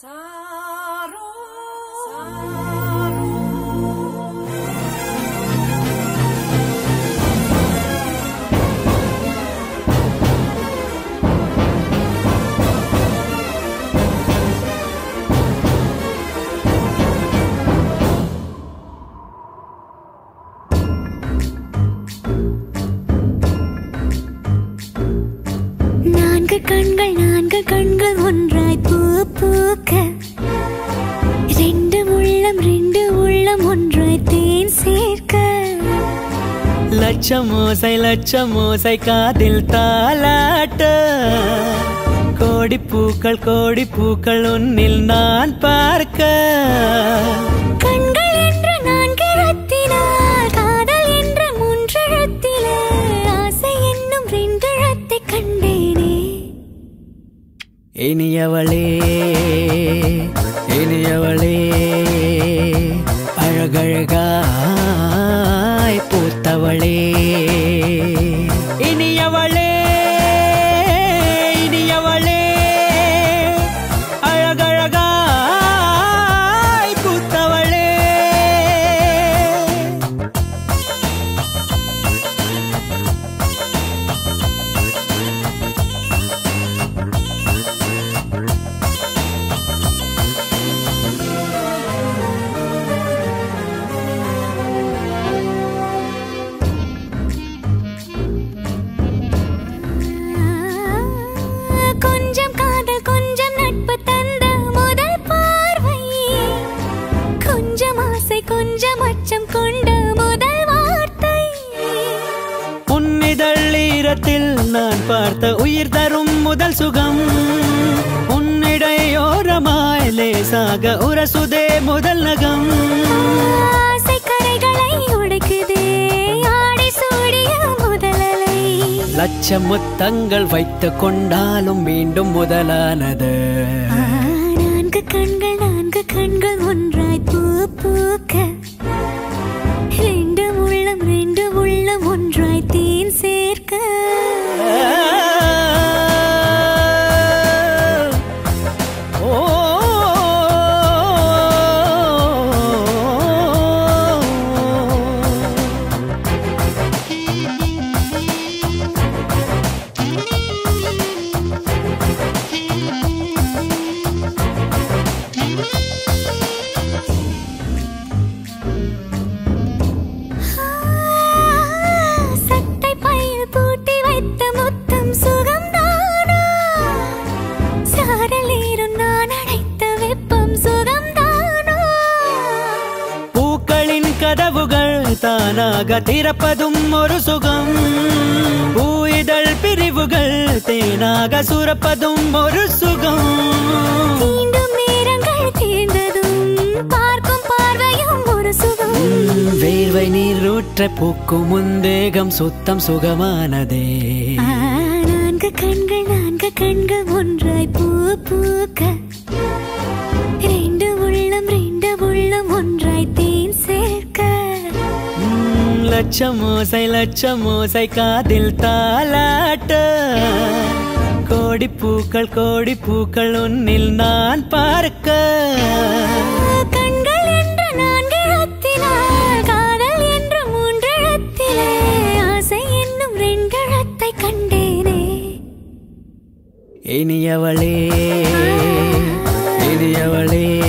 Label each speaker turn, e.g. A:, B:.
A: sorrow
B: நான்கு கண்கள் நான்கு கண்கள் ஒன்றாய் பூ பூக்க ரெண்டு உள்ளம் ரெண்டு உள்ளம் ஒன்றாய் தேன் சேர்க்க
C: லட்சம் ஓசை லட்சம் ஓசை காதில் தாலாட்ட கோடி பூக்கள் கோடி பூக்கள் உன்னில் நான் பார்க்க
B: கண்கள் என்ற நான்கு ரத்தினால் காதல் என்ற மூன்றெழுத்திலே ஆசை என்னும் ரெண்டெழுத்தை கண்டேனே
C: இனியவளே இனியவளே அழகழகாய் பூத்தவளே இனியவளே இனியவளே அழகழகாய் பூத்தவளே
B: கொஞ்சம் காதல் கொஞ்சம் நட்பு தந்த முதல் பார்வை கொஞ்சம் ஆசை கொஞ்சம் அச்சம் கொண்ட முதல் வார்த்தை
C: உன்னிதழ் ஈரத்தில் நான் பார்த்த உயிர் தரும் முதல் சுகம் உன்னிடையோரமாய் லேசாக உரசுதே முதல் நகம்
B: ஆசை கரைகளை உடைக்குதே ஆடை சூடிய முதலலை
C: லட்சம் முத்தங்கள் வைத்து கொண்டாலும் மீண்டும் முதலானது
B: ஆ, நான்கு கண்கள் நான்கு கண்கள் ஒன்றாய் பூ பூக்க ரெண்டு உள்ளம் ரெண்டு உள்ளம் ஒன்றாய் தேன் சேர்க்க
C: ஓ
B: சட்டை பையில் பூட்டி வைத்த முத்தம் சுகம்தானா சாரலீரும் நான் அடைத்த வெப்பம் சுகம்தானா
C: பூக்களின் கதவுகள் தானாக திறப்பதும் ஒரு சுகம் பூயிதழ் பிரிவுகள் தேனாக சுரப்பதும் ஒரு சுகம்
B: தீண்டும் நேரங்கள் தீர்ந்ததும் பார்க்கும் பார்வையும் ஒரு சுகம்
C: வேர்வை நீரூற்ற பூக்கும் முந்தேகம் சுத்தம் சுகமானதே
B: ஆ, நான்கு கண்கள் நான்கு கண்கள் ஒன்றாய் பூ பூக்க ரெண்டு உள்ளம் ரெண்டு உள்ளம் ஒன்றாய் தேன் சேர்க்க
C: ம், லட்சம் ஓசை லட்சம் ஓசை காதில் தாலாட்ட கோடி பூக்கள் கோடி பூக்கள் உன்னில் நான் பார்க்க
B: கண்கள் என்ற நான்கு எழுத்தினால் காதல் என்ற மூன்று எழுத்திலே ஆசை என்னும் ரெண்டு எழுத்தை கண்டேனே
C: இனியவளே இனியவளே